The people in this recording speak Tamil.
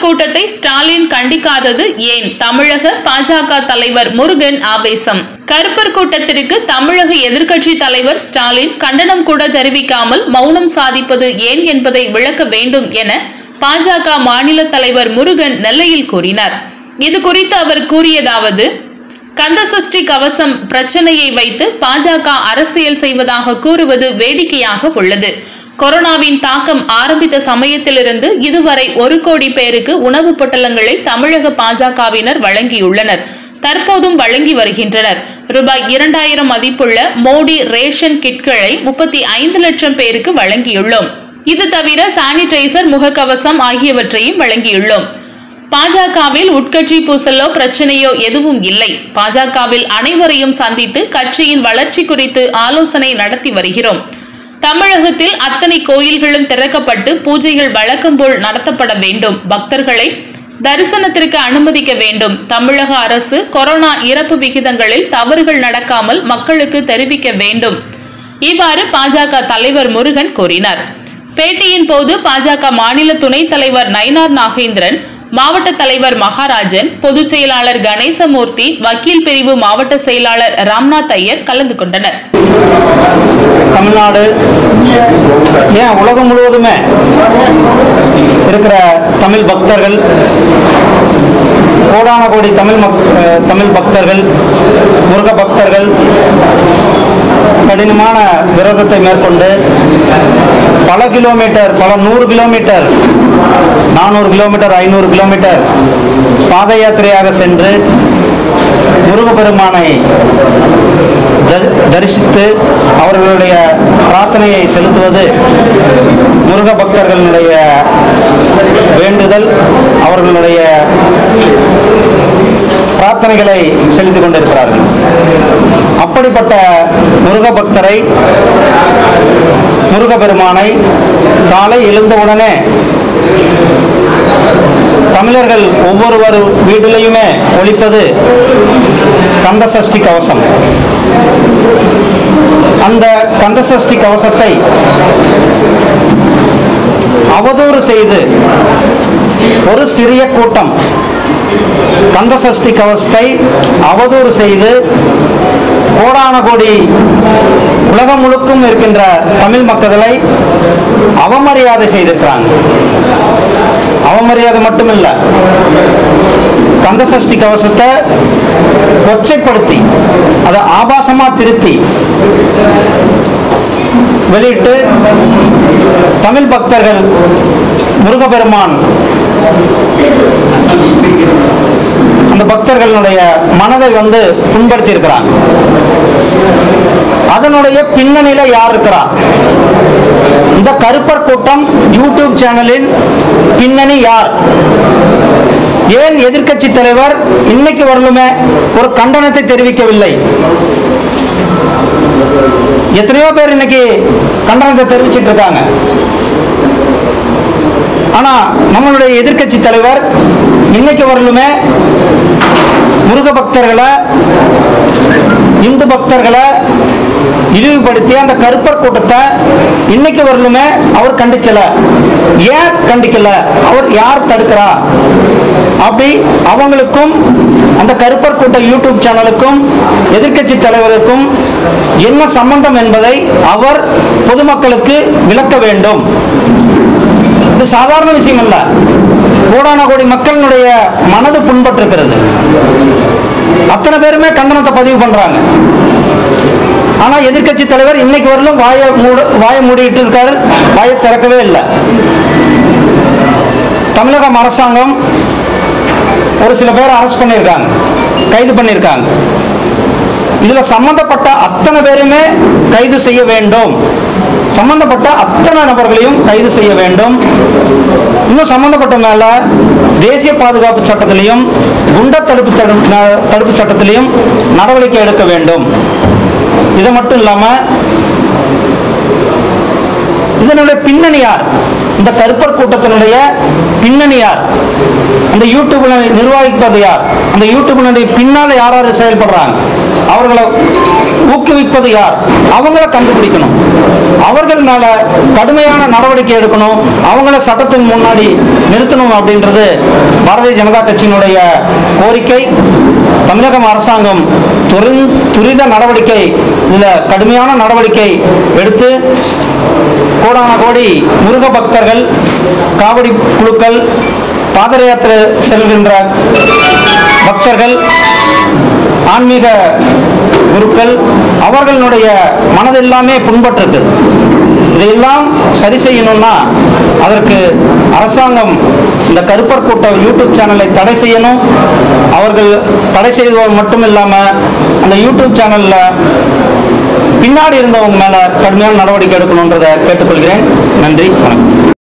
கூட்டத்தை ஸ்டாலின் கண்டிக்காதது ஏன் தமிழக பாஜக தலைவர் முருகன் ஆவேசம் கருப்பர் கூட்டத்திற்கு தமிழக எதிர்க்கட்சி தலைவர் ஸ்டாலின் கண்டனம் கூட தெரிவிக்காமல் மௌனம் சாதிப்பது ஏன் என்பதை விளக்க வேண்டும் என பாஜக மாநில தலைவர் முருகன் நெல்லையில் கூறினார் இது குறித்து அவர் கூறியதாவது கந்தசஷ்டி கவசம் பிரச்சனையை வைத்து பாஜக அரசியல் செய்வதாக கூறுவது வேடிக்கையாக உள்ளது கொரோனாவின் தாக்கம் ஆரம்பித்த சமயத்திலிருந்து இதுவரை ஒரு கோடி பேருக்கு உணவுப் பொட்டலங்களை தமிழக பாஜகவினர் வழங்கியுள்ளனர் தற்போதும் வழங்கி வருகின்றனர் ரூபாய் இரண்டாயிரம் மதிப்புள்ள மோடி ரேஷன் கிட்களை முப்பத்தி ஐந்து லட்சம் பேருக்கு வழங்கியுள்ளோம் இது தவிர சானிடைசர் முகக்கவசம் ஆகியவற்றையும் வழங்கியுள்ளோம் பாஜகவில் உட்கட்சி பூசலோ பிரச்சனையோ எதுவும் இல்லை பாஜகவில் அனைவரையும் சந்தித்து கட்சியின் வளர்ச்சி குறித்து ஆலோசனை நடத்தி வருகிறோம் தமிழகத்தில் அத்தனை கோயில்களும் திறக்கப்பட்டு பூஜைகள் வழக்கம் போல் நடத்தப்பட வேண்டும் பக்தர்களை தரிசனத்திற்கு அனுமதிக்க வேண்டும் தமிழக அரசு கொரோனா இறப்பு விகிதங்களில் தவறுகள் நடக்காமல் மக்களுக்கு தெரிவிக்க வேண்டும் இவ்வாறு பாஜக தலைவர் முருகன் கூறினார் பேட்டியின் போது பாஜக மாநில துணைத் தலைவர் நயினார் நாகேந்திரன் மாவட்ட தலைவர் மகாராஜன் பொதுச் செயலாளர் கணேசமூர்த்தி வக்கீல் பிரிவு மாவட்ட செயலாளர் ராம்நாத் ஐயர் கலந்து கொண்டனர் தமிழ்நாடு ஏன் உலகம் முழுவதுமே இருக்கிற தமிழ் பக்தர்கள் கோடான கோடி தமிழ் மக் அஹ் தமிழ் பக்தர்கள் முருக பக்தர்கள் கடினமான விரதத்தை மேற்கொண்டு பல கிலோமீட்டர் பல நூறு கிலோமீட்டர் நானூறு கிலோமீட்டர் ஐநூறு கிலோமீட்டர் பாத யாத்திரையாக சென்று முருகப்பெருமானை த- தரிசித்து அவர்களுடைய பிரார்த்தனையை செலுத்துவது முருக பக்தர்களுடைய வேண்டுதல் அவர்களுடைய பிரார்த்தனைகளை செலுத்திக் கொண்டிருக்கிறார்கள் அப்படிப்பட்ட முருக பக்தரை முருகப்பெருமானை காலை எழுந்தவுடனே தமிழர்கள் ஒவ்வொருவர் வீட்டிலையுமே ஒழிப்பது கந்தசஷ்டி கவசம் அந்த கந்தசஷ்டி கவசத்தை அவதூறு செய்து ஒரு சிறிய கூட்டம் கந்தசஷ்டி கவசத்தை அவதூறு செய்து கோடான கோடி உலகம் முழுக்கும் இருக்கின்ற தமிழ் மக்களை அவமரியாதை செய்திருக்கிறாங்க அவமரியாதை மட்டுமில்ல கந்தசஷ்டி கவசத்தை கொச்சைப்படுத்தி அதை ஆபாசமா திருத்தி வெளியிட்டு தமிழ் பக்தர்கள் முருகப்பெருமான் அந்த பக்தர்களுடைய மனதை வந்து புண்படுத்தி இருக்கிறாங்க அதனுடைய பின்னணியில யார் இருக்கிறா இந்த கருப்பர் கூட்டம் யூடியூப் சேனலின் பின்னணி யார் ஏன் எதிர்க்கட்சி தலைவர் இன்னைக்கு வரலுமே ஒரு கண்டனத்தை தெரிவிக்கவில்லை எத்தனையோ பேர் இன்னைக்கு கண்டனத்தை தெரிவிச்சிட்டு இருக்காங்க ஆனா நம்மளுடைய எதிர்க்கட்சி தலைவர் இன்னைக்கு வரலுமே முருக பக்தர்களை இந்து பக்தர்களை இழிவுபடுத்தி அந்த கருப்பர் கூட்டத்தை இன்னைக்கு வரலுமே அவர் கண்டிச்சல ஏன் கண்டிக்கல அவர் யார் தடுக்கிறா அப்படி அவங்களுக்கும் அந்த கருப்பர் கூட்ட யூடியூப் சேனலுக்கும் எதிர்க்கட்சி தலைவருக்கும் என்ன சம்பந்தம் என்பதை அவர் பொதுமக்களுக்கு விளக்க வேண்டும் இது சாதாரண விஷயம் அல்ல கோடான கோடி மக்களினுடைய மனது புண்பட்டிருக்கிறது அத்தனை பேருமே கண்டனத்தை பதிவு பண்றாங்க ஆனா எதிர்க்கட்சி தலைவர் இன்னைக்கு வரலும் வாயை மூட வாயை மூடிட்டு இருக்காரு வாயை திறக்கவே இல்லை தமிழகம் அரசாங்கம் ஒரு சில பேர் அரெஸ்ட் பண்ணியிருக்காங்க கைது பண்ணியிருக்காங்க இதுல சம்பந்தப்பட்ட அத்தனை பேருமே கைது செய்ய வேண்டும் சம்பந்தப்பட்ட அத்தனை நபர்களையும் கைது செய்ய வேண்டும் இன்னும் சம்பந்தப்பட்ட மேல தேசிய பாதுகாப்பு சட்டத்திலையும் குண்ட தடுப்பு சட்டம் ந- தடுப்பு சட்டத்திலையும் நடவடிக்கை எடுக்க வேண்டும் இது மட்டும் இல்லாம இதனுடைய பின்னணி யார் இந்த கருப்பர் கூட்டத்தினுடைய பின்னணி யார் அந்த யூடியூப்ல நிர்வகிப்பது யார் அந்த யூடியூப்னுடைய பின்னால யார் யார் செயல்படுறாங்க அவர்களை ஊக்குவிப்பது யார் அவங்கள கண்டுபிடிக்கணும் அவர்கள் மேல கடுமையான நடவடிக்கை எடுக்கணும் அவங்கள சட்டத்தின் முன்னாடி நிறுத்தணும் அப்படின்றது பாரதிய ஜனதா கட்சியினுடைய கோரிக்கை தமிழகம் அரசாங்கம் துரிந்- துரித நடவடிக்கை இல்ல கடுமையான நடவடிக்கை எடுத்து கோடான கோடி முருக பக்தர்கள் காவடி குழுக்கள் பாத யாத்திரை செல்கின்ற பக்தர்கள் ஆன்மீக குருக்கள் அவர்களுடைய மனதெல்லாமே புண்பட்டிருக்கு இதையெல்லாம் சரி செய்யணும்னா அதற்கு அரசாங்கம் இந்த கருப்பர் கூட்ட யூடியூப் சேனலை தடை செய்யணும் அவர்கள் தடை செய்வது மட்டும் இல்லாம அந்த யூடியூப் சேனல்ல பின்னாடி இருந்தவங்க மேல கடுமையான நடவடிக்கை எடுக்கணுன்றதை கேட்டுக்கொள்கிறேன் நன்றி வணக்கம்